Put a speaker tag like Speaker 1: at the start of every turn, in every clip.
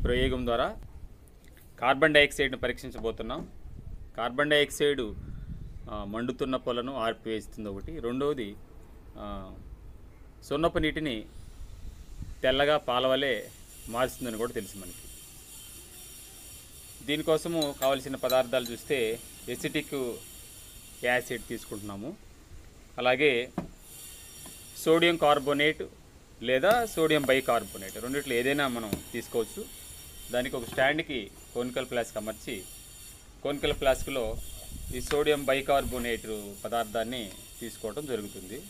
Speaker 1: ప్రయోగం ద్వారా కార్బన్ డైఆక్సైడ్ను పరీక్షించబోతున్నాం కార్బన్ డైఆక్సైడ్ ఆ, మండుతున్న పొలను ఆర్పివేస్తుంది ఒకటి రెండవది ఆ, సున్నపు నీటిని తెల్లగా పాలవలే మారుస్తుందని కూడా తెలుసు మనకి దీనికోసము కావలసిన పదార్థాలు చూస్తే ఎసిటిక్ యాసిడ్ తీసుకుంటున్నాము అలాగే సోడియం కార్బోనేట్ లేదా సోడియం బైకార్బోనేట్ రెండిట్లో ఏదైనా మనం తీసుకోవచ్చు దానికి ఒక స్టాండ్కి కోనికల్ ఫ్లాస్క్ అమర్చి కోనికల్ ఫ్లాస్క్లో ఈ సోడియం బైకార్బోనేట్ పదార్థాన్ని తీసుకోవడం జరుగుతుంది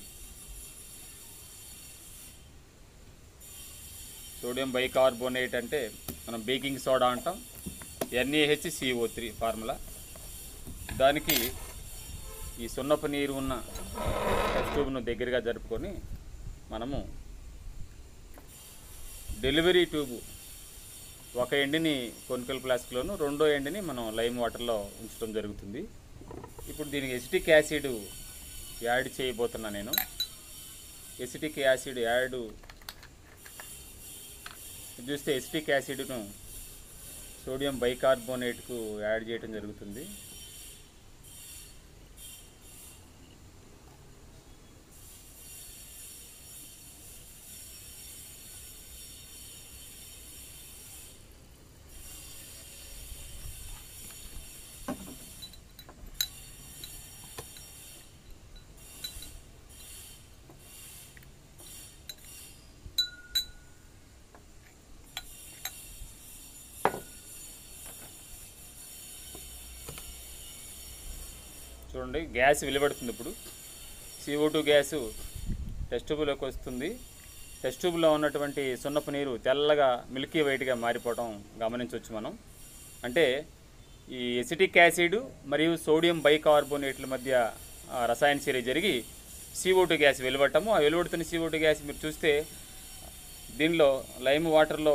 Speaker 1: సోడియం బైకార్బోనేట్ అంటే మనం బేకింగ్ సోడా అంటాం ఎన్ఏహెచ్ సిఓ త్రీ ఫార్ములా దానికి ఈ సున్నపు నీరు ఉన్న టెస్ట్ ట్యూబ్ను దగ్గరగా జరుపుకొని మనము డెలివరీ ట్యూబ్ ఒక ఎండిని కొనికల్ ఫ్లాస్క్లోను రెండో ఎండిని మనం లైమ్ వాటర్లో ఉంచడం జరుగుతుంది ఇప్పుడు దీనికి ఎసిటిక్ యాసిడ్ యాడ్ చేయబోతున్నా నేను ఎసిటిక్ యాసిడ్ యాడ్ ఇది చూస్తే ఎసిటిక్ యాసిడ్ను సోడియం బైకార్బోనేట్కు యాడ్ చేయడం జరుగుతుంది చూడండి గ్యాస్ వెలువడుతుంది ఇప్పుడు సిఓ టూ గ్యాసు టెస్ట్ ట్యూబ్లోకి వస్తుంది టెస్ట్ ట్యూబ్లో ఉన్నటువంటి సున్నపు నీరు తెల్లగా మిల్కీ వైట్గా మారిపోవడం గమనించవచ్చు మనం అంటే ఈ ఎసిటిక్ యాసిడ్ మరియు సోడియం బైకార్బోనేట్ల మధ్య ఆ, రసాయన చర్య జరిగి సిఓ టూ గ్యాస్ వెలువడటము ఆ వెలువడుతున్న సిఓ టూ గ్యాస్ మీరు చూస్తే దీనిలో లైమ్ వాటర్లో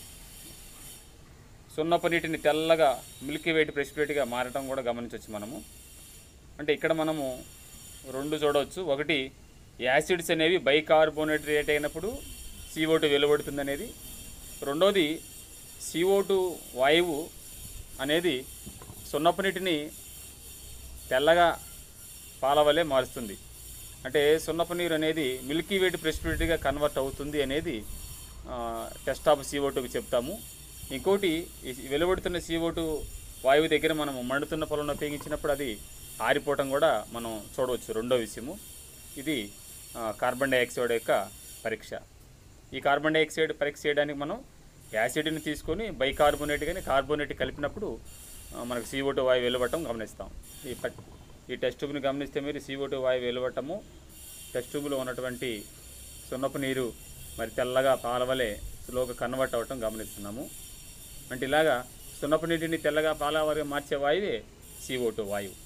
Speaker 1: సున్నపు నీటిని తెల్లగా మిల్కీ వైట్ ప్రెసిపిరేట్గా మారటం కూడా గమనించవచ్చు మనము అంటే ఇక్కడ మనము రెండు చూడవచ్చు ఒకటి యాసిడ్స్ అనేవి బైకార్బోనేట్ రియేట్ అయినప్పుడు CO2 టూ వెలువడుతుంది అనేది రెండోది CO2 వాయువు అనేది సున్నపు నీటిని తెల్లగా పాలవలే మారుస్తుంది అంటే సున్నపు నీరు అనేది మిల్కీ వైట్ ప్రెసిపిరేట్గా కన్వర్ట్ అవుతుంది అనేది టెస్ట్ ఆఫ్ సిఓ టూకి చెప్తాము ఇంకోటి ఈ వెలువడుతున్న సిఓ టూ వాయువు దగ్గర మనం మండుతున్న పొలంలో ఉపయోగించినప్పుడు అది ఆరిపోవటం కూడా మనం చూడవచ్చు రెండో విషయము ఇది ఆ, కార్బన్ డైఆక్సైడ్ యొక్క పరీక్ష ఈ కార్బన్ డైఆక్సైడ్ పరీక్ష చేయడానికి మనం యాసిడ్ని తీసుకొని బైకార్బోనేట్ కానీ కార్బోనేట్ కలిపినప్పుడు ఆ, మనకు సిఓ టూ వాయువు వెలువటం గమనిస్తాం ఈ పట్- ఈ టెస్ట్ ట్యూబ్ని గమనిస్తే మీరు సిఓ టూ వాయువు వెలువటము టెస్ట్ ట్యూబ్లో ఉన్నటువంటి సున్నపు నీరు మరి తెల్లగా పాలవలే స్లోగా కన్వర్ట్ అవ్వటం గమనిస్తున్నాము అంటే ఇలాగా సున్నపు నీటిని తెల్లగా పాలవలే మార్చే వాయువే సిఓ టూ వాయువు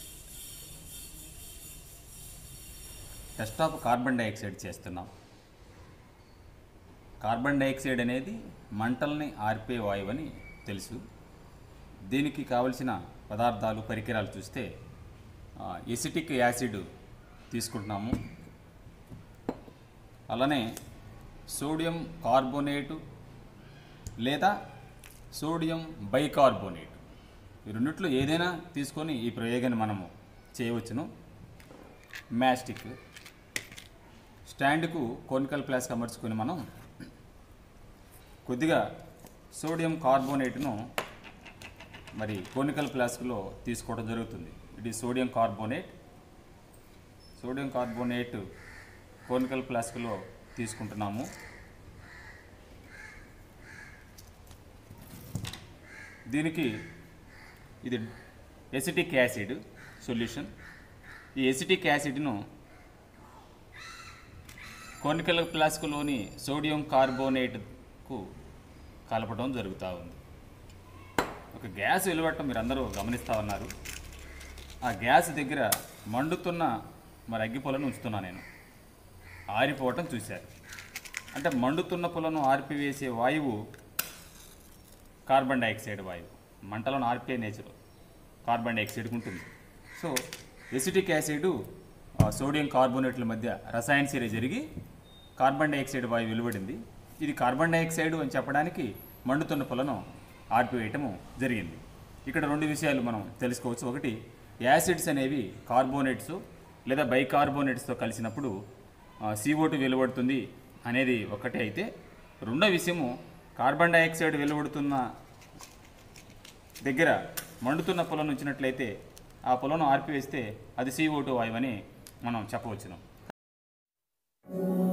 Speaker 2: టెస్ట్ ఆఫ్ కార్బన్ డైఆక్సైడ్ చేస్తున్నాం కార్బన్ డైఆక్సైడ్ అనేది మంటల్ని ఆర్పే వాయువు అని తెలుసు దీనికి కావలసిన పదార్థాలు పరికరాలు చూస్తే ఆ, ఎసిటిక్ యాసిడ్ తీసుకుంటున్నాము అలానే సోడియం కార్బోనేటు లేదా సోడియం బైకార్బోనేట్ ఈ రెండిట్లో ఏదైనా తీసుకొని ఈ ప్రయోగాన్ని మనము చేయవచ్చును మ్యాస్టిక్ స్టాండ్కు కోనికల్ ఫ్లాస్క్ అమర్చుకొని మనం కొద్దిగా సోడియం కార్బోనేట్ను మరి కోనికల్ ఫ్లాస్క్లో తీసుకోవడం జరుగుతుంది ఇది sodium carbonate sodium carbonate conical ఫ్లాస్క్లో తీసుకుంటున్నాము దీనికి ఇది ఎసిటిక్ యాసిడ్ సొల్యూషన్ ఈ ఎసిటిక్ యాసిడ్ను కోనికల్ ఫ్లాస్క్లోని సోడియం కార్బోనేట్కు కలపడం జరుగుతూ ఉంది ఒక గ్యాస్ వెలువడటం మీరు అందరూ గమనిస్తూ ఉన్నారు ఆ గ్యాస్ దగ్గర మండుతున్న మరి అగ్గి పొలను ఉంచుతున్నా నేను ఆరిపోవటం చూశారు అంటే మండుతున్న పొలను ఆర్పివేసే వాయువు కార్బన్ డైఆక్సైడ్ వాయువు మంటలను ఆర్పే నేచర్ కార్బన్ డైఆక్సైడ్కి ఉంటుంది సో ఎసిటిక్ యాసిడ్ ఆ, సోడియం కార్బోనేట్ల మధ్య రసాయన చర్య జరిగి కార్బన్ డైఆక్సైడ్ వాయువు వెలువడింది ఇది కార్బన్ డైఆక్సైడ్ అని చెప్పడానికి మండుతున్న పొలను ఆర్పివేయటము జరిగింది ఇక్కడ రెండు విషయాలు మనం తెలుసుకోవచ్చు ఒకటి యాసిడ్స్ అనేవి కార్బోనేట్స్ లేదా బైకార్బోనేట్స్తో కలిసినప్పుడు సిఓటు వెలువడుతుంది అనేది ఒకటే అయితే రెండో విషయము కార్బన్ డైఆక్సైడ్ వెలువడుతున్న దగ్గర మండుతున్న పొలం ఉంచినట్లయితే ఆ పొలను ఆర్పివేస్తే అది సిఓ టూ వాయువు అని మనం చెప్పవచ్చును